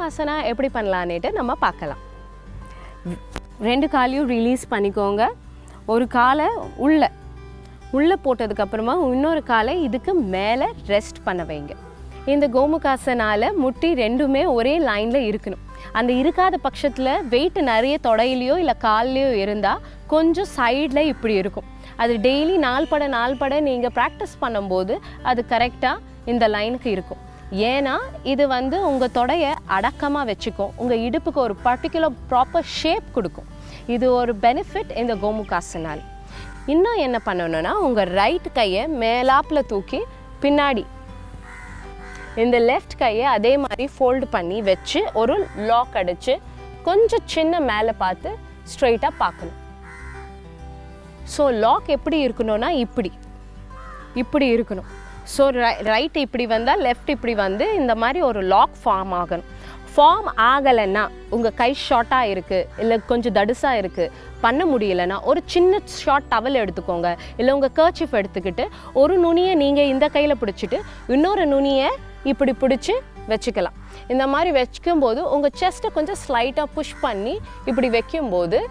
கோமுகாசனா எப்படி பண்ணலான்னுட்டு நம்ம பார்க்கலாம் ரெண்டு காலையும் ரிலீஸ் பண்ணிக்கோங்க ஒரு காலை உள்ள உள்ளே போட்டதுக்கப்புறமா இன்னொரு காலை இதுக்கு மேலே ரெஸ்ட் பண்ண வைங்க இந்த கோமுகாசனால முட்டி ரெண்டுமே ஒரே லைனில் இருக்கணும் அந்த இருக்காத பட்சத்தில் வெயிட் நிறைய தொடையிலையோ இல்லை கால்லையோ இருந்தால் கொஞ்சம் சைடில் இப்படி இருக்கும் அது டெய்லி நாள் பட நாள் பட நீங்கள் ப்ராக்டிஸ் பண்ணும்போது அது கரெக்டாக இந்த லைனுக்கு இருக்கும் ஏன்னா இது வந்து உங்கள் தொடையை அடக்கமாக வச்சுக்கும் உங்கள் இடுப்புக்கு ஒரு பர்டிகுலர் ப்ராப்பர் ஷேப் கொடுக்கும் இது ஒரு பெனிஃபிட் இந்த கோமுகாசனால் இன்னும் என்ன பண்ணணும்னா உங்கள் ரைட் கையை மேலாப்பில் தூக்கி பின்னாடி இந்த லெஃப்ட் கையை அதே மாதிரி ஃபோல்டு பண்ணி வச்சு ஒரு லாக் அடிச்சு கொஞ்சம் சின்ன மேலே பார்த்து ஸ்ட்ரைட்டாக பார்க்கணும் ஸோ லாக் எப்படி இருக்கணும்னா இப்படி இப்படி இருக்கணும் ஸோ ரைட் இப்படி வந்தால் லெஃப்ட் இப்படி வந்து இந்த மாதிரி ஒரு லாக் ஃபார்ம் ஆகணும் ஃபார்ம் ஆகலைன்னா உங்கள் கை ஷார்ட்டாக இருக்குது இல்லை கொஞ்சம் தடுசாக இருக்குது பண்ண முடியலைன்னா ஒரு சின்ன ஷார்ட் டவல் எடுத்துக்கோங்க இல்லை உங்கள் கர்ச்சிஃப் எடுத்துக்கிட்டு ஒரு நுனியை நீங்கள் இந்த கையில் பிடிச்சிட்டு இன்னொரு நுனியை இப்படி பிடிச்சி வச்சுக்கலாம் இந்த மாதிரி வைக்கும்போது உங்கள் செஸ்ட்டை கொஞ்சம் ஸ்லைட்டாக புஷ் பண்ணி இப்படி வைக்கும்போது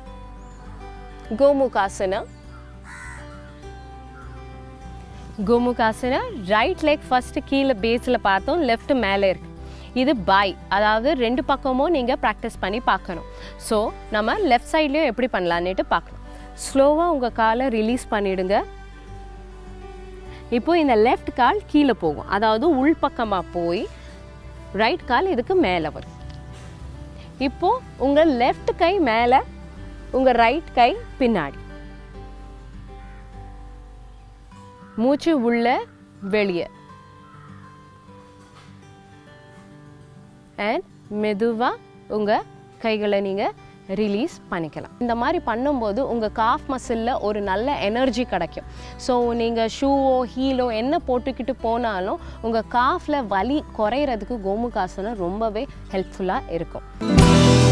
கோமுகாசனா கோமுகாசனா ரைட் லெக் ஃபஸ்ட்டு கீழே பேஸில் பார்த்தோம் லெஃப்ட் மேலே இருக்கு இது பாய் அதாவது ரெண்டு பக்கமும் நீங்கள் ப்ராக்டிஸ் பண்ணி பார்க்கணும் ஸோ நம்ம லெஃப்ட் சைட்லேயும் எப்படி பண்ணலான்னுட்டு பார்க்கணும் ஸ்லோவாக உங்கள் காலை ரிலீஸ் பண்ணிடுங்க இப்போ இந்த லெஃப்ட் கால் கீழே போகும் அதாவது உள்பக்கமாக போய் ரைட் கால் இதுக்கு மேலே வரும் இப்போ உங்கள் லெஃப்ட் கை மேலே உங்கள் ரைட் கை பின்னாடி மூச்சு உள்ள வெளியே அண்ட் மெதுவாக உங்கள் கைகளை நீங்கள் ரிலீஸ் பண்ணிக்கலாம் இந்த மாதிரி பண்ணும்போது உங்கள் காஃப் மசிலில் ஒரு நல்ல எனர்ஜி கிடைக்கும் ஸோ நீங்கள் ஷூவோ ஹீலோ என்ன போட்டுக்கிட்டு போனாலும் உங்கள் காஃபில் வலி குறையிறதுக்கு கோமுகாசனம் ரொம்பவே ஹெல்ப்ஃபுல்லாக இருக்கும்